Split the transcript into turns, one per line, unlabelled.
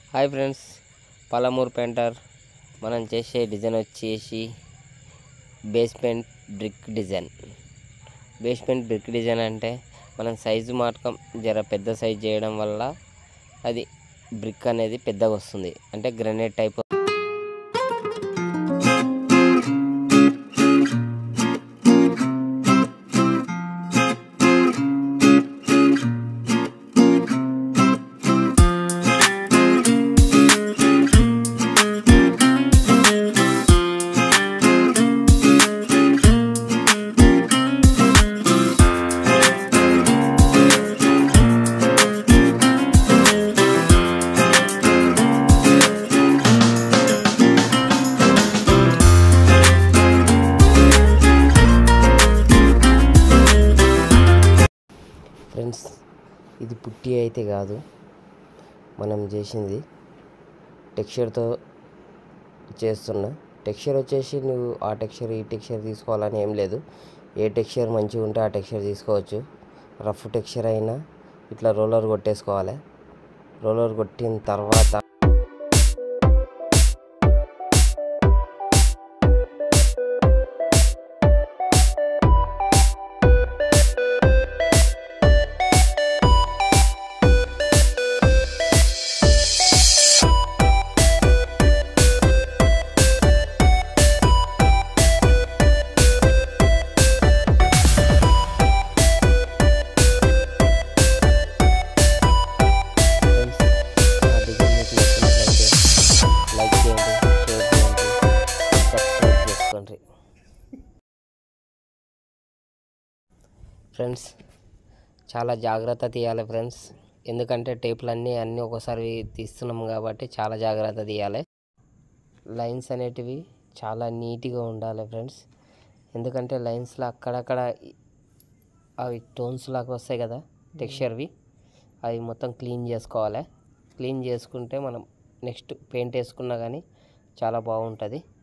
hi friends Palamuru painter మనం చేసే design వచ్చేసి basement brick design basement brick design అంటే మనం సైజు మాటకం జర పెద్ద సైజ్ చేయడం వల్ల అది బ్రిక్ అనేది పెద్దగా వస్తుంది అంటే గ్రనైట్ టైప్ ఫ్రెండ్స్ ఇది పుట్టి అయితే కాదు మనం చేసింది టెక్స్చర్తో చేస్తున్నా టెక్స్చర్ వచ్చేసి నువ్వు ఆ టెక్స్చర్ ఈ టెక్స్చర్ తీసుకోవాలని ఏం లేదు ఏ టెక్స్చర్ మంచిగా ఉంటే ఆ టెక్స్చర్ తీసుకోవచ్చు రఫ్ టెక్స్చర్ అయినా ఇట్లా రోలర్ కొట్టేసుకోవాలి రోలర్ కొట్టిన తర్వాత ఫ్రెండ్స్ ఆ డిజైన్ మీకు నచ్చినట్లయితే లైక్ చేయండి షేర్ చేయండి సబ్స్క్రైబ్ చేసుకోండి ఫ్రెండ్స్ చాలా జాగ్రత్త తీయాలి ఫ్రెండ్స్ ఎందుకంటే టేపులు అన్నీ అన్నీ ఒకసారి తీస్తున్నాం కాబట్టి చాలా జాగ్రత్త తీయాలి లైన్స్ అనేటివి చాలా నీట్గా ఉండాలి ఫ్రెండ్స్ ఎందుకంటే లైన్స్లో అక్కడక్కడ అవి టోన్స్ లాగా వస్తాయి కదా టెక్స్చర్వి అవి మొత్తం క్లీన్ చేసుకోవాలి క్లీన్ చేసుకుంటే మనం నెక్స్ట్ పెయింట్ వేసుకున్నా కానీ చాలా బాగుంటుంది